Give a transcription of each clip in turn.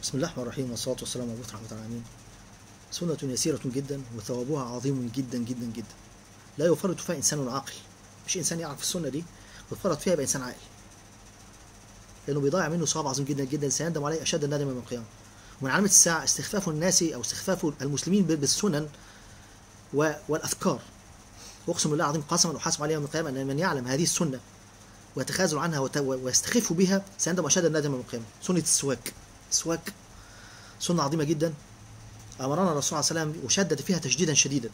بسم الله الرحمن الرحيم والصلاة والسلام على رحمة العالمين سنة يسيرة جدا وثوابها عظيم جدا جدا جدا لا يفرط فيها إنسان عاقل مش إنسان يعرف السنة دي ويفرط فيها يبقى إنسان عاقل لأنه بيضيع منه ثواب عظيم جدا جدا سيندم عليه أشد الندم يوم القيامة ومن علامة الساعة استخفاف الناس أو استخفاف المسلمين بالسنن و- والأذكار وأقسم بالله العظيم قسما أحاسب عليه يوم القيامة أن من يعلم هذه السنة ويتخاذل عنها وت- ويستخف بها سيندم أشد الندم يوم القيامة سنة السواك السواك سنة عظيمة جدا أمرنا الرسول صلى الله عليه وسلم وشدد فيها تشديدا شديدا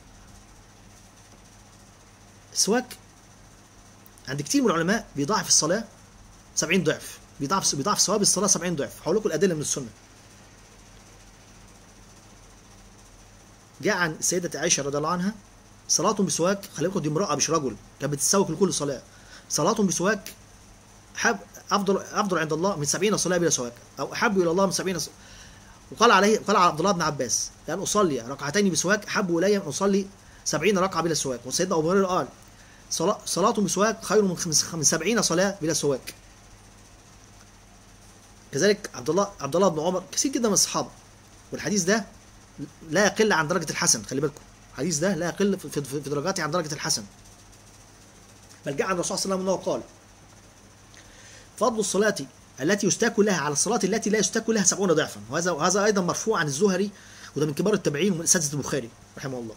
السواك عند كتير من العلماء بيضاعف الصلاة 70 ضعف بيضاعف بيضاعف ثواب الصلاة 70 ضعف هقول لكم الأدلة من السنة جاء عن السيدة عائشة رضي الله عنها صلاة بسواك خلي بالكم دي امرأة مش رجل كانت بتتسوك لكل صلاة صلاة بسواك حب أفضل أفضل عند الله من 70 صلاة بلا سواك أو أحب إلى الله من 70 صلاة وقال عليه قال على عبد الله بن عباس لأن أصلي ركعتين بسواك أحب إلي من أصلي 70 ركعة بلا سواك وسيدنا أبو هريرة قال صلاة صلاة بسواك خير من خمس- من 70 صلاة بلا سواك كذلك عبد الله عبد الله بن عمر كثير جدا من الصحابة والحديث ده لا يقل عن درجة الحسن خلي بالكم الحديث ده لا يقل في, في, في درجاته عن درجة الحسن بل جاء عن الرسول صلى الله عليه وسلم أنه قال فضل الصلاة التي يستاك لها على الصلاة التي لا يستاك لها سبعون ضعفا وهذا وهذا أيضا مرفوع عن الزهري وده من كبار التابعين ومن أساتذة البخاري رحمه الله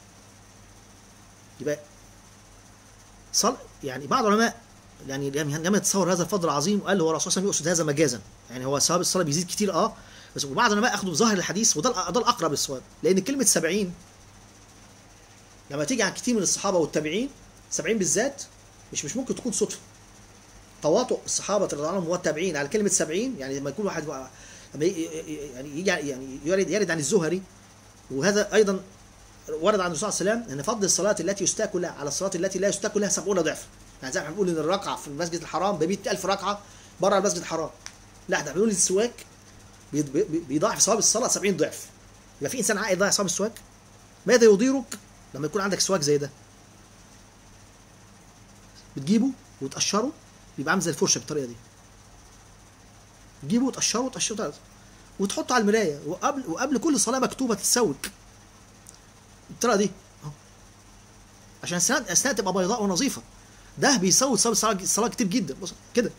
يبقى صل يعني بعض العلماء يعني لما يتصور هذا الفضل العظيم وقال هو الرسول صلى الله عليه وسلم يقصد هذا مجازا يعني هو ثواب الصلاه بيزيد كتير اه بس وبعض العلماء اخذوا بظاهر الحديث وده الأ- ده الاقرب للصواب لان كلمه 70 لما تيجي عن كتير من الصحابه والتابعين 70 بالذات مش مش ممكن تكون صدفه تواطؤ الصحابه رضي الله عنهم والتابعين على كلمه 70 يعني لما يكون واحد لما ي- ي- يعني يجي يعني يرد يرد عن الزهري وهذا ايضا ورد عن الرسول صلى الله عليه وسلم ان فضل الصلاه التي يستاك لها على الصلاه التي لا يستاك لها 70 ضعف يعني زي ما بنقول ان الركعه في المسجد الحرام ب 100000 ركعه بره المسجد الحرام لا احنا بنقول السواك بي- بي- بيضاعف ثواب الصلاه 70 ضعف يبقى في انسان عاقل يضيع ثواب السواك ماذا يضيرك لما يكون عندك سواك زي ده بتجيبه وتقشره يبقى عامل زي الفرشه بالطريقه دي تجيبه وتقشره وتقشره وتحطه على المرايه وقبل وقبل كل صلاه مكتوبه تتسوك بالطريقه دي اهو عشان الاسنان الاسنان تبقى بيضاء ونظيفه ده بيسوي ثواب الصلاه الصلاه كتير جدا بص كده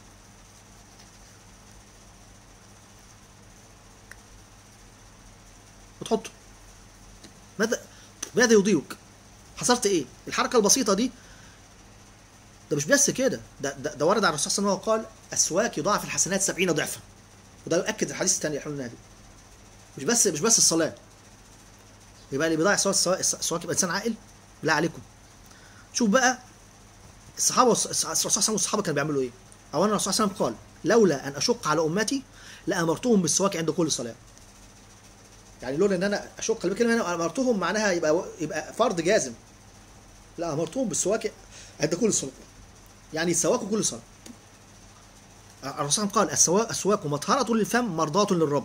وتحطه ماذا ماذا يضيرك حصلت ايه الحركه البسيطه دي ده مش بس كده ده ده, ده ورد عن الرسول صلى الله عليه وسلم قال السواك يضاعف الحسنات 70 ضعفا وده يؤكد الحديث الثاني اللي احنا قلناه ده. مش بس مش بس الصلاه يبقى اللي بيضيع السواك السواك السواك يبقى انسان عاقل لا عليكم شوف بقى الصحابه والص- الرسول صلى الله عليه وسلم والصحابه كانوا بيعملوا ايه؟ اولا الرسول صلى الله عليه وسلم قال لولا ان اشق على امتي لامرتهم بالسواك عند كل صلاه. يعني لولا ان انا اشق خلي بالك كلمه هنا امرتهم معناها يبقى يبقى فرض جازم. لا امرتهم بالسواك عند كل صلاه. يعني يتسواكوا كل صلاه. الرسول صلى الله عليه وسلم قال السواك السواك مطهرة للفم مرضاة للرب.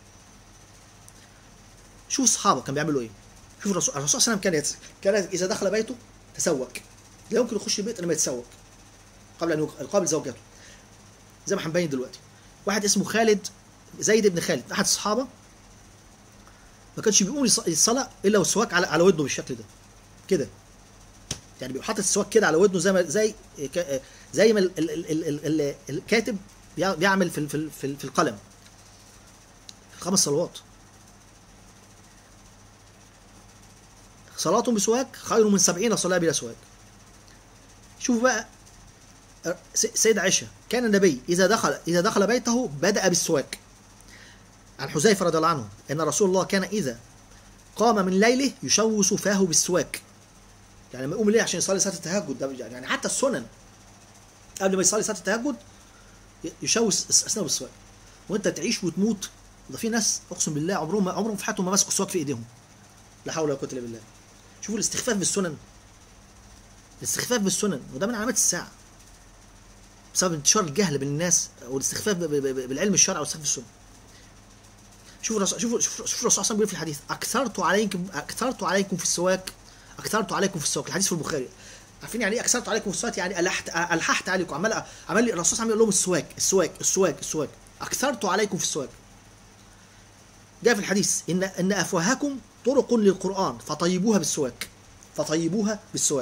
شوف الصحابه كانوا بيعملوا ايه؟ شوف الرسول الرسول صلى الله عليه وسلم كان يت... كان اذا دخل بيته تسوك لا يمكن يخش البيت الا ما يتسوك قبل ان يق- يقابل زوجته زي ما هنبين دلوقتي واحد اسمه خالد زيد بن خالد احد الصحابه ما كانش بيقوم يص- الصلاه الا والسواك على على ودنه بالشكل ده كده يعني بيبقى حاطط السواك كده على ودنه زي ما زي ك- زي ما ال- ال- ال- ال- ال- الكاتب بيع- بيعمل في ال- في ال- في ال- في القلم خمس صلوات صلاة بسواك خير من سبعين صلاة بلا سواك شوف بقى س- سيد عائشة كان النبي إذا دخل إذا دخل بيته بدأ بالسواك عن حذيفة رضي الله عنه أن رسول الله كان إذا قام من ليله يشوش فاه بالسواك يعني لما يقوم الليل عشان يصلي صلاة التهجد ده يعني حتى السنن قبل ما يصلي صلاة التهجد ي- يشوش أس- أسنانه بالسواك وأنت تعيش وتموت ده في ناس أقسم بالله عمرهم ما عمرهم في حياتهم ما مسكوا السواك في إيديهم لا حول ولا قوة إلا بالله شوفوا الاستخفاف بالسنن الاستخفاف بالسنن وده من علامات الساعة بسبب انتشار الجهل بين الناس والاستخفاف ب- ب- ب- بالعلم الشرعي والاستخفاف بالسنة شوفوا الرسول شوفوا شوفوا شوفوا الرسول صلى الله عليه وسلم بيقول في الحديث اكثرت عليكم اكثرت عليكم في السواك اكثرت عليكم في السواك الحديث في البخاري عارفين يعني ايه اكثرت عليكم في السواك يعني الحت الححت عليكم عمال عمال الرسول صلى الله عليه وسلم يقول لهم السواك السواك السواك السواك اكثرت عليكم في السواك جاء في الحديث ان ان افواهكم طرق للقران فطيبوها بالسواك فطيبوها بالسواك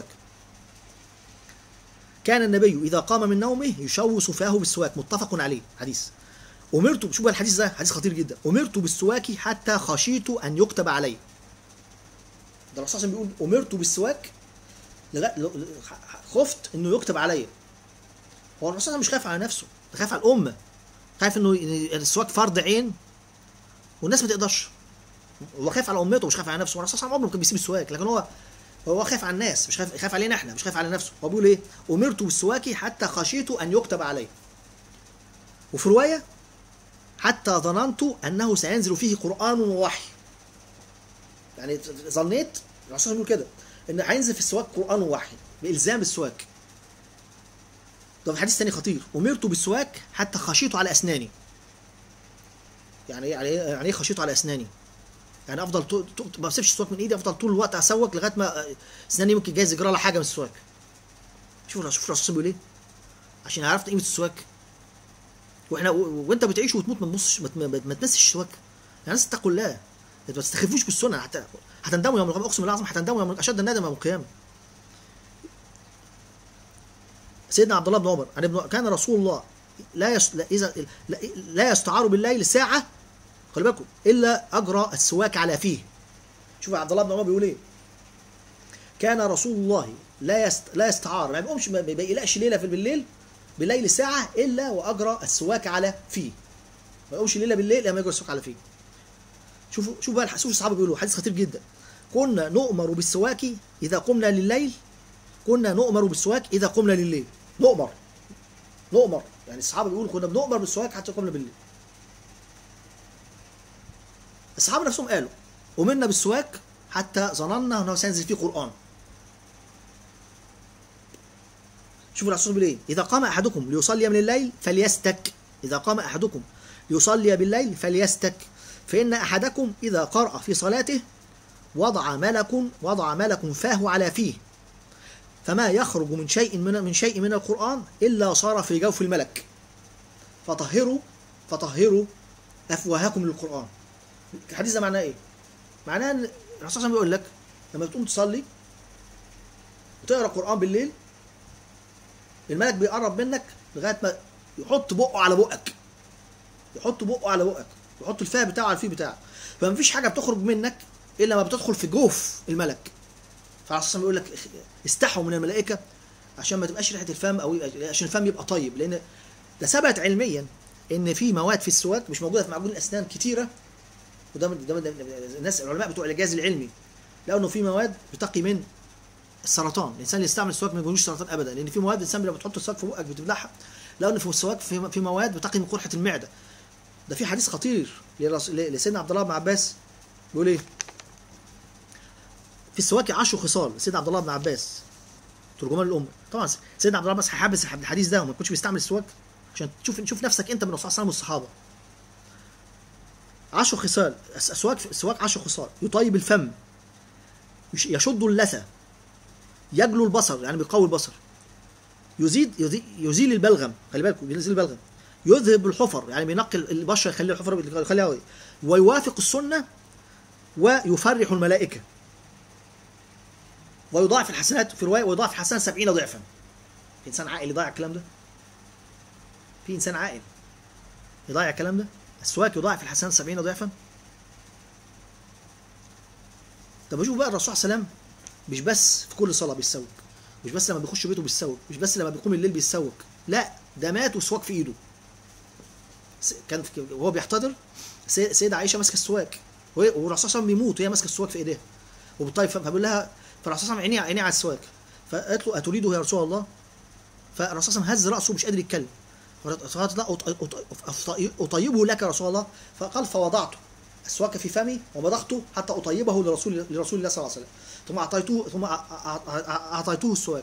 كان النبي اذا قام من نومه يشوص فاه بالسواك متفق عليه حديث امرت شوف بقى الحديث ده حديث خطير جدا امرت بالسواك حتى خشيت ان يكتب علي ده الرسول صلى الله عليه وسلم بيقول امرت بالسواك لغا- ل- ل- خفت انه يكتب عليا هو الرسول صلى الله عليه وسلم مش خايف على نفسه ده خايف على الامه خايف انه ي- السواك فرض عين والناس ما تقدرش هو خايف على امته مش خايف على نفسه الرسول صلى الله عليه وسلم عمره ما كان بيسيب السواك لكن هو هو خايف على الناس مش خايف خايف علينا احنا مش خايف على نفسه هو بيقول ايه امرت بالسواك حتى خشيت ان يكتب علي وفي روايه حتى ظننت انه سينزل فيه قران ووحي يعني ظنيت الرسول بيقول كده ان هينزل في السواك قران ووحي بالزام بالسواك ده في حديث تاني خطير امرت بالسواك حتى خشيت على اسناني يعني ايه يعني ايه يعني ايه خشيت على اسناني يعني افضل طول طول- ما بسيبش السواك من ايدي افضل طول الوقت اسوك لغايه ما اسناني ممكن جايز يجرى لها حاجه من السواك شوف الرسول- شوف الرسول بيقول ايه عشان عرفت قيمه السواك واحنا و- وانت بتعيش وتموت ما تبصش ما, ما, ما تنسش السواك يعني الناس اتقوا الله ما تستخفوش بالسنه حتى هتندموا يوم القيامه اقسم بالله العظيم هتندموا يوم اشد الندم يوم القيامه سيدنا عبد الله بن عمر عن ابن كان رسول الله لا يس... لا اذا لا, لا يستعار بالليل ساعه خلي بالكم الا اجرى السواك على فيه شوف عبد الله بن عمر بيقول ايه كان رسول الله لا يست... لا يستعار ما بيقومش ما بيقلقش ليله في بالليل بالليل ساعه الا واجرى السواك على فيه ما يقومش ليله بالليل الا ما يجرى السواك على فيه شوفوا شوفوا بقى شوفوا الصحابه بيقولوا حديث خطير جدا كنا نؤمر بالسواك اذا قمنا لليل كنا نؤمر بالسواك اذا قمنا لليل نؤمر نؤمر يعني الصحابه بيقولوا كنا بنؤمر بالسواك حتى قمنا بالليل الصحابه نفسهم قالوا امرنا بالسواك حتى ظننا انه سينزل فيه قران شوفوا الرسول بيقول ايه اذا قام احدكم ليصلي من الليل فليستك اذا قام احدكم ليصلي بالليل فليستك فان احدكم اذا قرأ في صلاته وضع ملك وضع ملك فاه على فيه فما يخرج من شيء من من شيء من القرآن إلا صار في جوف الملك فطهروا فطهروا أفواهكم للقرآن الحديث ده معناه إيه؟ معناه إن الرسول صلى الله عليه وسلم بيقول لك لما بتقوم تصلي وتقرا قرآن بالليل الملك بيقرب منك لغاية ما يحط بقه على بقك يحط بقه على بقك يحط الفاه بتاعه على الفيه بتاعه فمفيش حاجة بتخرج منك إلا ما بتدخل في جوف الملك فالرسول بيقول لك استحوا من الملائكه عشان ما تبقاش ريحه الفم او عشان الفم يبقى طيب لان ده ثبت علميا ان في مواد في السواك مش موجوده في معجون الاسنان كتيره وده من- ده من- الناس العلماء بتوع الاعجاز العلمي لقوا انه في مواد بتقي من السرطان الانسان اللي يستعمل السواك ما يجيلوش سرطان ابدا لان في مواد الانسان لما بتحط السواك في بقك بتبلعها لقوا ان في السواك في في مواد بتقي من قرحه المعده ده في حديث خطير لرس- لسيدنا عبد الله بن عباس بيقول ايه في السواك عشر خصال سيدنا عبد الله بن عباس ترجمان الامه طبعا سيدنا عبد الله بن عباس هيحبس الحديث ده وما كنتش بيستعمل السواك عشان تشوف تشوف نفسك انت من الرسول صلى الله عليه وسلم والصحابه عشر خصال الس- السواك السواك عشر خصال يطيب الفم يش- يشد اللثه يجلو البصر يعني بيقوي البصر يزيد يزي- يزيل البلغم خلي بالكم يزيل البلغم يذهب الحفر يعني بينقي البشره يخلي الحفر يخليها ويوافق السنه ويفرح الملائكه ويضاعف الحسنات في روايه ويضاعف الحسنات 70 ضعفا في انسان عاقل يضيع الكلام ده في انسان عاقل يضيع الكلام ده السواك يضاعف الحسنات 70 ضعفا طب شوف بقى الرسول صلى الله عليه وسلم مش بس في كل صلاه بيسوك مش بس لما بيخش بيته بيسوك مش بس لما بيقوم الليل بيسوك لا ده مات والسواك في ايده س- كان في وهو بيحتضر سي- سيدة عائشه ماسكه السواك وهي- والرسول صلى الله عليه وسلم بيموت وهي ماسكه السواك في ايديها وبالطيب فبقول لها فالرسول صلى الله عليه وسلم عينيه عينيه على السواك فقالت له اتريده يا رسول الله فالرسول صلى الله عليه وسلم هز راسه مش قادر يتكلم فقالت لا أط- أط- أط- اطيبه لك يا رسول الله فقال فوضعته السواك في فمي ومضغته حتى اطيبه لرسول لرسول الله صلى الله عليه وسلم ثم اعطيته ثم أع- أع- أع- اعطيته السواك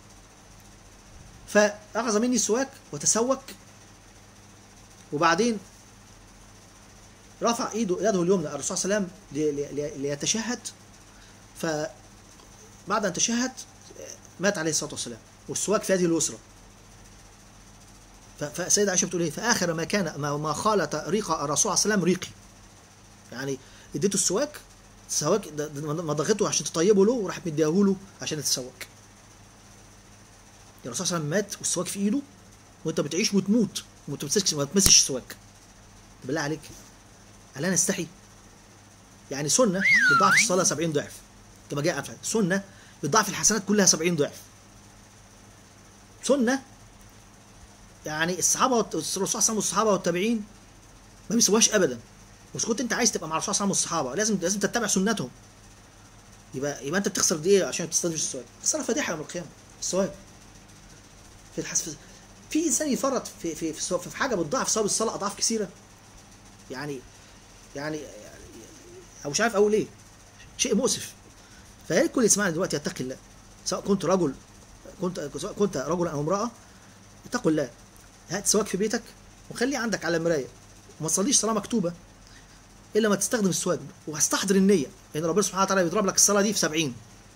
فاخذ مني السواك وتسوك وبعدين رفع ايده يده اليمنى الرسول صلى الله عليه وسلم لي- لي- لي- ليتشهد فبعد ان تشهد مات عليه الصلاه والسلام والسواك في يده اليسرى ف- فسيدة عائشة بتقول ايه فآخر ما كان ما, ما خالط ريق الرسول صلى الله عليه وسلم ريقي يعني اديته السواك السواك ده- ده مضغته عشان تطيبه له وراح مديهوله عشان يتسوك الرسول صلى الله عليه وسلم مات والسواك في ايده وانت بتعيش وتموت وما تمسكش ما تمسش السواك بالله عليك هل انا استحي يعني سنه بتضاعف الصلاه 70 ضعف كما جاء في الحديث. سنه بتضاعف الحسنات كلها 70 ضعف سنه يعني الصحابه والت- الرسول صلى الله عليه وسلم والصحابه والتابعين ما بيسووهاش ابدا بس كنت انت عايز تبقى مع الرسول صلى الله عليه وسلم والصحابه لازم لازم تتبع سنتهم يبقى يبقى انت بتخسر دي عشان ما تستنفش السؤال خساره فادحه يوم القيامه السؤال في الحس في, في انسان يفرط في في في, في, في حاجه بتضاعف ثواب الصلاه اضعاف كثيره يعني يعني او مش عارف اقول ايه شيء مؤسف فيا ريت كل اللي يسمعني دلوقتي يتقي الله سواء كنت رجل كنت سواء كنت رجلا او امراه اتقوا الله هات سواك في بيتك وخليه عندك على مرايه وما تصليش صلاه مكتوبه الا ما تستخدم السواك وهستحضر النيه لان ربنا سبحانه وتعالى بيضرب لك الصلاه دي في 70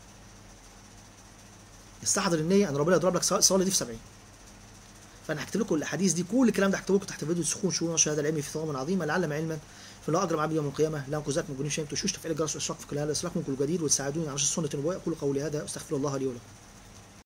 استحضر النيه ان ربنا يضرب لك الصلاه دي في 70 فانا هكتب لكم الاحاديث دي كل الكلام ده هكتبه لكم تحت فيديو سخون شؤون هذا العلم في ثواب عظيمه لعلم علما فلا اجرم عبد يوم القيامه لا انكم ذات من جنين شيء تشوش تفعيل الجرس والاشراق في كل هذا يسلكم كل جديد وتساعدوني على نشر السنه النبويه اقول قولي هذا استغفر الله لي ولكم